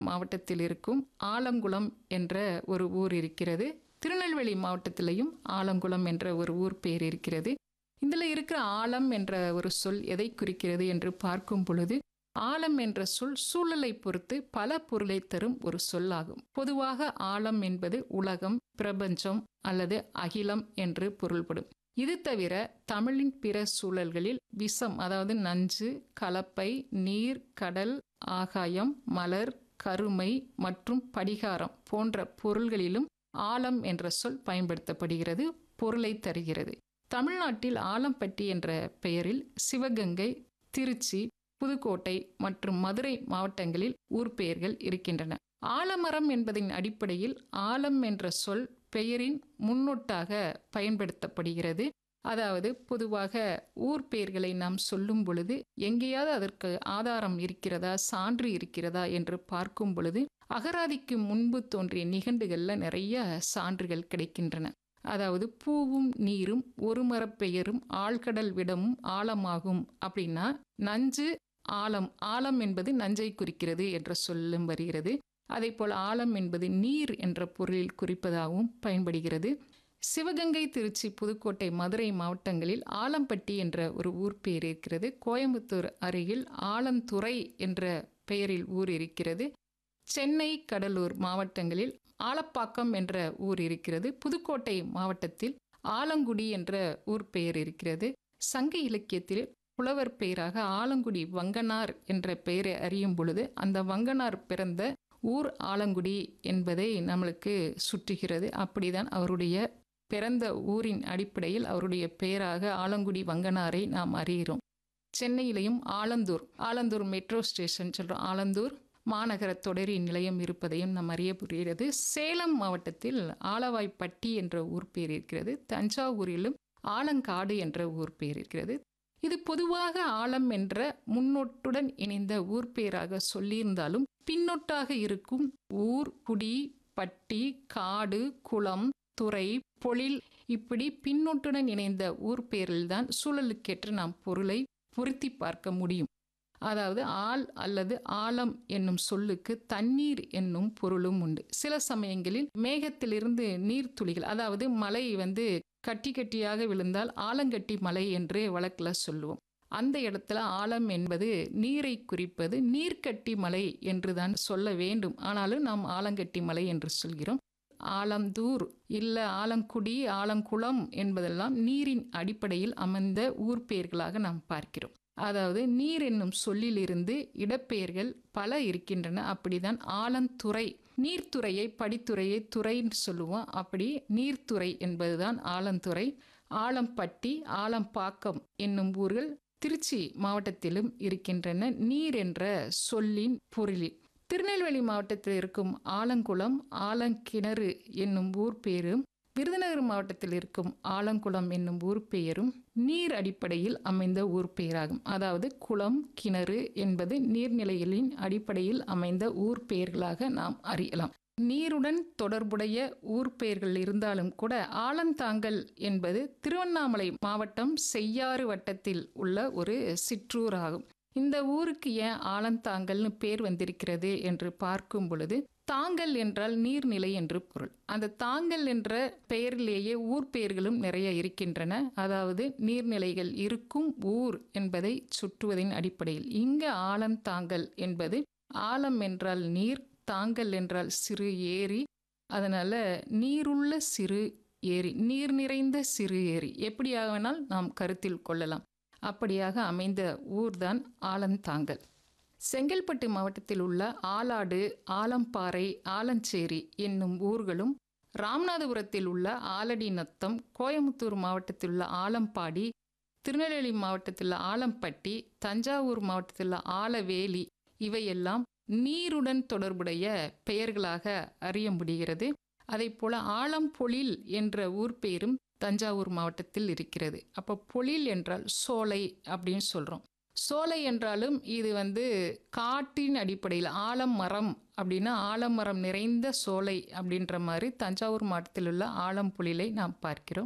மாவட்டத்தில் இருக்கும் ஆலங்குளம் என்ற ஒரு ஊர் இருக்கிறது திருநெல்வேலி மாவட்டத்திலையும் ஆலங்குளம் என்ற ஒரு ஊர் பேர் இருக்கிறது இதில் இருக்கிற ஆலம் என்ற ஒரு சொல் எதை குறிக்கிறது என்று பார்க்கும் பொழுது ஆலம் என்ற சொல் சூழலை பொறுத்து பல பொருளை தரும் ஒரு சொல்லாகும் பொதுவாக ஆலம் என்பது உலகம் பிரபஞ்சம் அல்லது அகிலம் என்று பொருள்படும் இது தவிர தமிழின் பிற சூழல்களில் விஷம் அதாவது நஞ்சு கலப்பை நீர் கடல் ஆகாயம் மலர் கருமை மற்றும் படிகாரம் போன்ற பொருள்களிலும் ஆலம் என்ற சொல் பயன்படுத்தப்படுகிறது பொருளை தருகிறது தமிழ்நாட்டில் ஆலம்பட்டி என்ற பெயரில் சிவகங்கை திருச்சி புதுக்கோட்டை மற்றும் மதுரை மாவட்டங்களில் ஊர் பெயர்கள் இருக்கின்றன ஆலமரம் என்பதின் அடிப்படையில் ஆலம் என்ற சொல் பெயரின் முன்னொட்டாக பயன்படுத்தப்படுகிறது அதாவது பொதுவாக ஊர் பெயர்களை நாம் சொல்லும் பொழுது எங்கேயாவது அதற்கு ஆதாரம் இருக்கிறதா சான்று இருக்கிறதா என்று பார்க்கும் பொழுது அகராதிக்கு முன்பு தோன்றிய நிகண்டுகளில் நிறைய சான்றுகள் கிடைக்கின்றன அதாவது பூவும் நீரும் ஒரு மரப்பெயரும் ஆழ்கடல் விடமும் ஆழமாகும் அப்படின்னா நஞ்சு ஆழம் ஆழம் என்பது நஞ்சை குறிக்கிறது என்ற சொல்லும் வருகிறது அதே போல் ஆழம் என்பது நீர் என்ற பொருளில் குறிப்பதாகவும் பயன்படுகிறது சிவகங்கை திருச்சி புதுக்கோட்டை மதுரை மாவட்டங்களில் ஆலம்பட்டி என்ற ஒரு ஊர் பெயர் இருக்கிறது கோயம்புத்தூர் அருகில் ஆலந்துறை என்ற பெயரில் ஊர் இருக்கிறது சென்னை கடலூர் மாவட்டங்களில் ஆலப்பாக்கம் என்ற ஊர் இருக்கிறது புதுக்கோட்டை மாவட்டத்தில் ஆலங்குடி என்ற ஊர் பெயர் இருக்கிறது சங்க இலக்கியத்தில் புலவர் பெயராக ஆலங்குடி வங்கனார் என்ற பெயரை அறியும் பொழுது அந்த வங்கனார் பிறந்த ஊர் ஆலங்குடி என்பதை நம்மளுக்கு சுற்றுகிறது அப்படிதான் அவருடைய பிறந்த ஊரின் அடிப்படையில் அவருடைய பெயராக ஆலங்குடி வங்கனாரை நாம் அறிகிறோம் சென்னையிலையும் ஆலந்தூர் ஆலந்தூர் மெட்ரோ ஸ்டேஷன் சொல்கிறோம் ஆலந்தூர் மாநகர தொடரி நிலையம் இருப்பதையும் நாம் அறிய புரிகிறது சேலம் மாவட்டத்தில் ஆலவாய்ப்பட்டி என்ற ஊர் பேர் இருக்கிறது தஞ்சாவூரிலும் ஆலங்காடு என்ற ஊர் பேர் இருக்கிறது இது பொதுவாக ஆலம் என்ற முன்னொட்டுடன் இணைந்த ஊர் பேராக சொல்லியிருந்தாலும் பின்னொட்டாக இருக்கும் ஊர் குடி பட்டி காடு குளம் துறை பொழில் இப்படி பின்னொட்டுடன் இணைந்த ஊர் பேரில்தான் சூழலுக்கேற்ற நாம் பொருளை பொருத்தி பார்க்க முடியும் அதாவது ஆள் அல்லது ஆழம் என்னும் சொல்லுக்கு தண்ணீர் என்னும் பொருளும் உண்டு சில சமயங்களில் மேகத்திலிருந்து நீர்த்துளிகள் அதாவது மழை வந்து கட்டி கட்டியாக விழுந்தால் ஆலங்கட்டி மலை என்று வழக்கில் சொல்லுவோம் அந்த இடத்துல ஆழம் என்பது நீரை குறிப்பது நீர்க்கட்டி மலை என்று தான் சொல்ல வேண்டும் ஆனாலும் நாம் ஆலங்கட்டி மலை என்று சொல்கிறோம் ஆலந்தூர் இல்ல ஆலங்குடி ஆலங்குளம் என்பதெல்லாம் நீரின் அடிப்படையில் அமைந்த ஊர் பெயர்களாக நாம் பார்க்கிறோம் அதாவது நீர் என்னும் சொல்லிலிருந்து இடப்பெயர்கள் பல இருக்கின்றன அப்படிதான் ஆலந்துறை நீர்த்துறையை படித்துறையை துறைன்னு சொல்லுவோம் அப்படி நீர்த்துறை என்பதுதான் ஆலந்துறை ஆலம்பட்டி ஆலம்பாக்கம் என்னும் ஊர்கள் திருச்சி மாவட்டத்திலும் இருக்கின்றன நீர் என்ற சொல்லின் பொருளில் திருநெல்வேலி மாவட்டத்தில் இருக்கும் ஆலங்குளம் ஆலங்கிணறு என்னும் ஊர் பேரும் விருதுநகர் மாவட்டத்தில் இருக்கும் ஆலங்குளம் என்னும் ஊர் பெயரும் நீர் அடிப்படையில் அமைந்த ஊர் பெயராகும் அதாவது குளம் கிணறு என்பது நீர்நிலைகளின் அடிப்படையில் அமைந்த ஊர் பெயர்களாக நாம் அறியலாம் நீருடன் தொடர்புடைய ஊர் பெயர்கள் இருந்தாலும் கூட ஆலந்தாங்கல் என்பது திருவண்ணாமலை மாவட்டம் செய்யாறு வட்டத்தில் உள்ள ஒரு சிற்றூர் ஆகும் இந்த ஊருக்கு ஏன் ஆலந்தாங்கல்னு பேர் வந்திருக்கிறது என்று பார்க்கும் பொழுது தாங்கல் என்றால் நீர்நிலை என்று பொருள் அந்த தாங்கல் என்ற பெயரிலேயே ஊர் பெயர்களும் நிறைய இருக்கின்றன அதாவது நீர்நிலைகள் இருக்கும் ஊர் என்பதை சுற்றுவதின் அடிப்படையில் இங்கு ஆலந்தாங்கல் என்பது ஆலம் என்றால் நீர் தாங்கல் என்றால் சிறு ஏரி அதனால நீருள்ள சிறு ஏரி நீர் நிறைந்த சிறு ஏரி எப்படியாக வேணால் நாம் கருத்தில் கொள்ளலாம் அப்படியாக அமைந்த ஊர்தான் ஆலந்தாங்கல் செங்கல்பட்டு மாவட்டத்தில் உள்ள ஆலாடு ஆலம்பாறை ஆலஞ்சேரி என்னும் ஊர்களும் ராமநாதபுரத்தில் உள்ள ஆலடி நத்தம் கோயமுத்தூர் மாவட்டத்தில் உள்ள ஆலம்பாடி திருநெல்வேலி மாவட்டத்தில் உள்ள ஆலம்பட்டி தஞ்சாவூர் மாவட்டத்தில் உள்ள ஆலவேலி இவையெல்லாம் நீருடன் தொடர்புடைய பெயர்களாக அறிய முடிகிறது அதே போல ஆலம்பொழில் என்ற ஊர் பெயரும் தஞ்சாவூர் மாவட்டத்தில் இருக்கிறது அப்போ பொழில் என்றால் சோலை அப்படின்னு சொல்கிறோம் சோலை என்றாலும் இது வந்து காட்டின் அடிப்படையில் ஆலமரம் அப்படின்னா ஆலமரம் நிறைந்த சோலை அப்படின்ற மாதிரி தஞ்சாவூர் மாவட்டத்தில் உள்ள ஆலம்பொழிலை நாம் பார்க்கிறோம்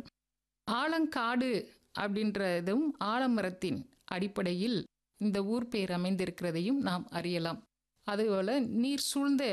ஆலங்காடு அப்படின்றதும் ஆலமரத்தின் அடிப்படையில் இந்த ஊர் பெயர் அமைந்திருக்கிறதையும் நாம் அறியலாம் அதுபோல் நீர் சூழ்ந்த